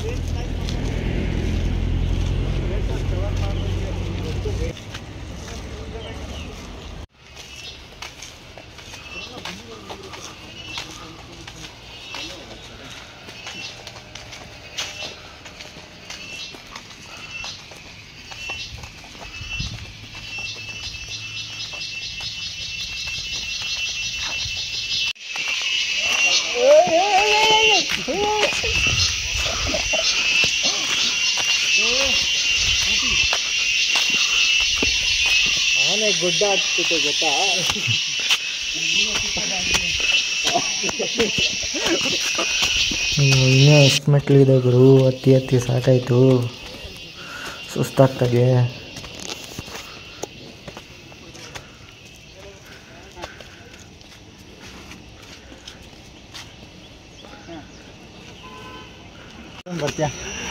ಆನೆ ಗುಡ್ಡ ಹತ್ತಿತ್ತು ಗೊತ್ತಾ ಇನ್ನೂ ಎಷ್ಟು ಮೆಟ್ಲಿದೆ ಗುರು ಹತ್ತಿ ಹತ್ತಿ ಸಾಕಾಯಿತು ಸುಸ್ತಾಗ್ತದೆ ಬರ್ತೀಯ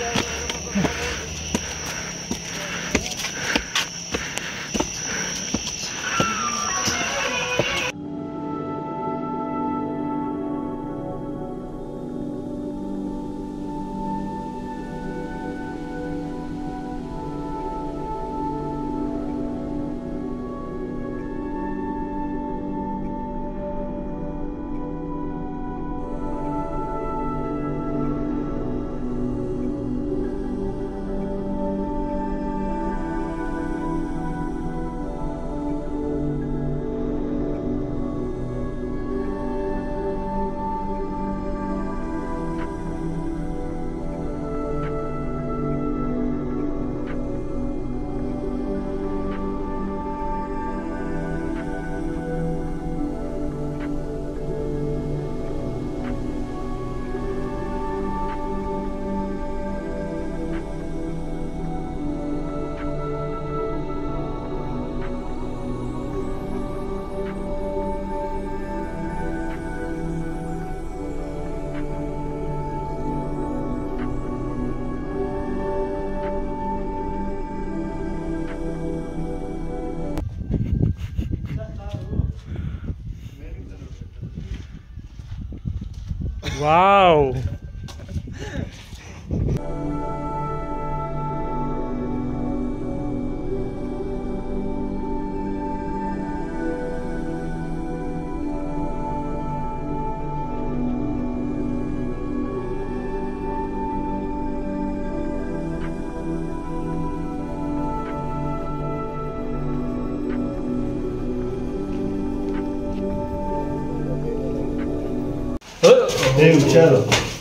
ವಾವ್ ಹುಷಾರು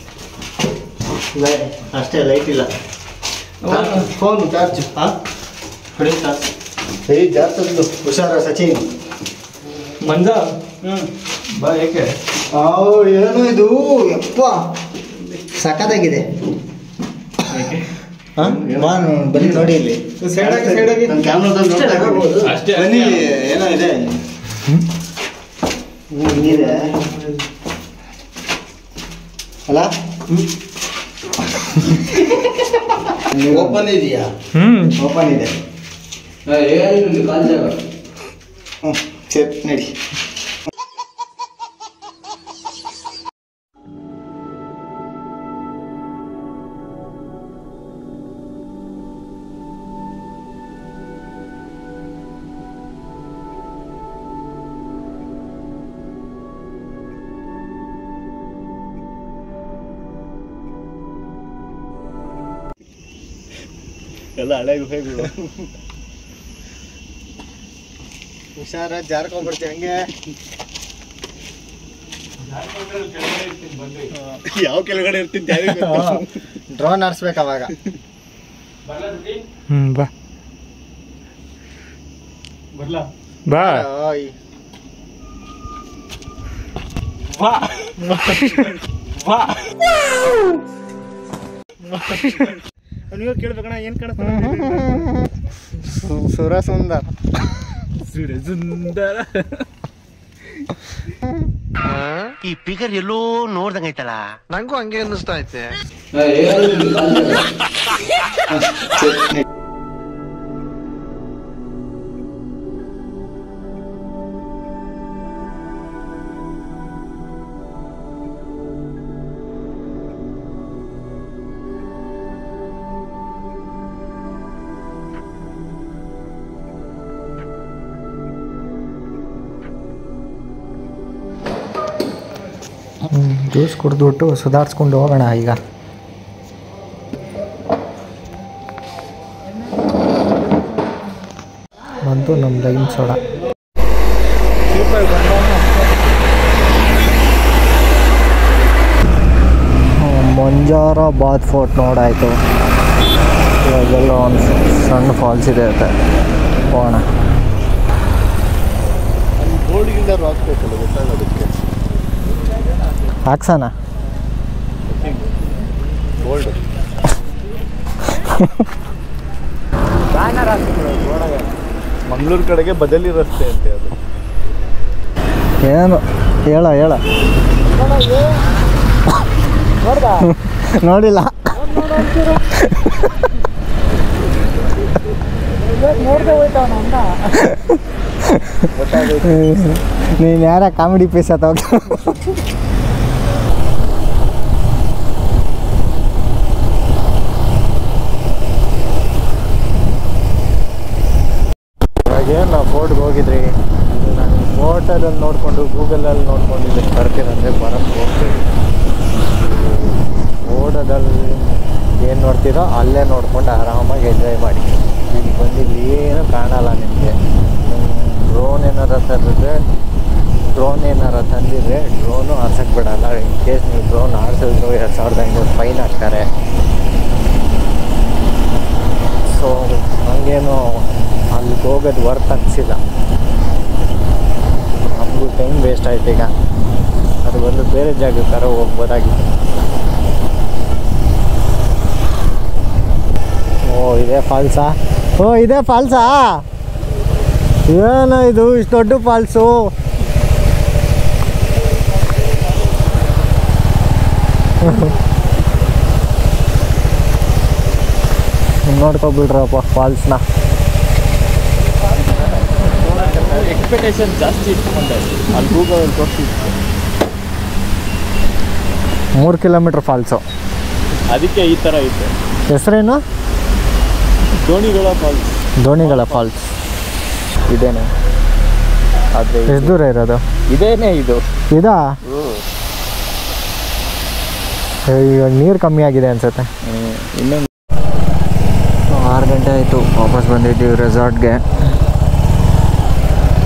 ಅಷ್ಟೇ ಲೈಟ್ ಇಲ್ಲ ಫೋನ್ ಚಾರ್ಜ್ ಹಾಂ ಹೊಡಿ ಚಾರ್ಜ್ ಸರಿ ಚಾರ್ಜ್ ತಂದು ಹುಷಾರ ಸಚಿನ್ ಮಂಜ ಹ್ಞೂ ಬಾ ಏಕೆ ಅವು ಏನು ಇದು ಯಪ್ಪ ಸಖತ್ತಾಗಿದೆ ಹಾಂ ಬಾ ನೋ- ಬನ್ನಿ ನೋಡಿ ಇಲ್ಲಿ Side ಆಗಿ, side ಆಗಿ. ನನ್ನ ಕ್ಯಾಮ್ರಾದಲ್ಲಿ ನೋಡ್ತಾ ಇರ್ಬೋದು. ಅಷ್ಟೇ, ಬನ್ನಿ ಅಷ್ಟೇ. ಏನೋ ಇದೆ ಹ್ಞೂ ಹಿಂಗಿದೆ ಅಲ್ಲ ಓಪನ್ ಇದೆಯಾ ಹ್ಮ್ ಓಪನ್ ಇದೆ ಕಾಲ್ ಜಾಗ ಹ್ಞೂ ಸರಿ ನಡಿ ಎಲ್ಲ ಹಳೆ ಗುಹೆಗಳು ಹುಷಾರ ಜಾರ್ಕೊಂಡ್ಬಿಡ್ತೀವಿ ಹಂಗೆ ಯಾವ ಕೆಳಗಡೆ ಇರ್ತಿದ್ದೆ ಡ್ರೋನ್ ಆರಿಸ್ಬೇಕು ಅವಾಗ ಹ್ಮ್ ಬಾ ಬಾ ಓಯ್. ಬಾ ಬಾ ನೀವು ಕೇಳ್ಬೇಕಣ್ಣ ಏನ್ ಕಾಣಿಸ್ತಾನೆ ಸುರ ಸುಂದರ್ ಸುಂದರ ಈ ಫಿಗರ್ ಎಲ್ಲೋ ನೋಡ್ದಂಗೈತಲ್ಲ ನಂಗೂ ಹಂಗೆ ಅನ್ನಿಸ್ತಾ ಐತೆ ಕಾಲ್ ಜಾಗ ಜ್ಯೂಸ್ ಕುಡಿದ್ಬಿಟ್ಟು ಸುಧಾರಿಸ್ಕೊಂಡು ಹೋಗೋಣ ಈಗ ಬಂತು ನಮ್ಮ ಲೈನ್ ಸೋಡಾ ಮಂಜಾರ ಬಾತ್ ಫೋರ್ಟ್ ನೋಡಾಯಿತು ಇವಾಗೆಲ್ಲ ಒಂದು ಸಣ್ಣ ಫಾಲ್ಸ್ ಇದೆ ಅಂತ ಹೋಗೋಣ ಬೋರ್ಡ್ಗಿಂದ ಹಾಕ್ಬೇಕಲ್ಲ ಗೊತ್ತಾಗೋದಕ್ಕೆ ಹಾಕ್ಸೋಣ ಬೋಲ್ಡ್ ಮಂಗಳೂರು ಕಡೆಗೆ ಬದಲಿ ರಸ್ತೆ ಅಂತೆ ಅದು ಏನು ಹೇಳ ಹೇಳ ನೋಡಿಲ್ಲ ನೀನು ಯಾರ ಕಾಮಿಡಿ ಪೀಸ್ ಅಥವಾ ಇವಾಗೇನು ನಾವು ಫೋರ್ಟ್ಗೆ ಹೋಗಿದ್ರಿ ನಾನು ಫೋಟೋದಲ್ಲಿ ನೋಡಿಕೊಂಡು ಗೂಗಲಲ್ಲಿ ನೋಡ್ಕೊಂಡು ಇಲ್ಲಿ ಬರ್ತೀರಂದರೆ ಬರಕ್ಕೆ ಹೋಗ್ತೀವಿ ಓಡೋದಲ್ಲಿ ಏನು ನೋಡ್ತೀರೋ ಅಲ್ಲೇ ನೋಡ್ಕೊಂಡು ಆರಾಮಾಗಿ ಎಂಜಾಯ್ ಮಾಡಿ ಇಲ್ಲಿ ಬಂದಿಲ್ಲಿ ಏನು ಕಾಣಲ್ಲ ನಿಮಗೆ ಡ್ರೋನ್ ಏನಾರ ತಂದಿದ್ರೆ ಡ್ರೋನ್ ಏನಾರ ತಂದಿದ್ರೆ ಡ್ರೋನು ಆರ್ಸಕ್ಕೆ ಬಿಡಲ್ಲ ಇನ್ ಕೇಸ್ ನೀವು ಡ್ರೋನ್ ಆರಿಸಿದ್ರು ಎರಡು ಸಾವಿರದ ಐನೂರು ಫೈನ್ ಹಾಕ್ತಾರೆ ಸೊ ನನಗೇನು ಅಲ್ಲಿಗೆ ಹೋಗೋದು ವರ್ತ್ ಅನಿಸಿಲ್ಲ ನಮಗೂ ಟೈಮ್ ವೇಸ್ಟ್ ಆಯ್ತು ಈಗ ಅದು ಬಂದು ಬೇರೆ ಜಾಗಕ್ಕಾರ ಹೋಗ್ಬೋದಾಗಿತ್ತು ಓ ಇದೇ ಫಾಲ್ಸಾ ಓ ಇದೇ ಫಾಲ್ಸಾ ಏನು ಇದು ಇಷ್ಟು ದೊಡ್ಡ ಫಾಲ್ಸು ನೋಡ್ಕೊಬಿಡ್ರಪ್ಪ ಫಾಲ್ಸ್ನ ಎಕ್ಸ್ಪೆಕ್ಟೇಷನ್ ಜಾಸ್ತಿ ಇಟ್ಕೊಂಡೆ ಅಲ್ಲಿ ಗೂಗಲ್ ತೋರಿಸಿತ್ತು ಮೂರು ಕಿಲೋಮೀಟ್ರ್ ಫಾಲ್ಸು ಅದಕ್ಕೆ ಈ ಥರ ಐತೆ ಹೆಸರೇನು ದೋಣಿಗಳ ಫಾಲ್ಸ್ ದೋಣಿಗಳ ಫಾಲ್ಸ್ ಇದೇನೆ ಆದರೆ ಎಷ್ಟು ದೂರ ಇರೋದು ಇದೇನೆ ಇದು ಇದಾ ಈಗ ನೀರು ಕಮ್ಮಿ ಆಗಿದೆ ಅನ್ಸುತ್ತೆ ಇನ್ನೊಂದು ಆರು ಗಂಟೆ ಆಯಿತು ವಾಪಸ್ ಬಂದಿದ್ದೀವಿ ರೆಸಾರ್ಟ್ಗೆ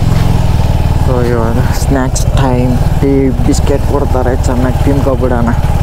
ಸೊ ಇವಾಗ ಸ್ನ್ಯಾಕ್ಸ್ ಟೈಮ್ ಟೀ ಬಿಸ್ಕೆಟ್ ಕೊಡ್ತಾರೆ ಚೆನ್ನಾಗಿ ತಿನ್ಕೊಬಿಡೋಣ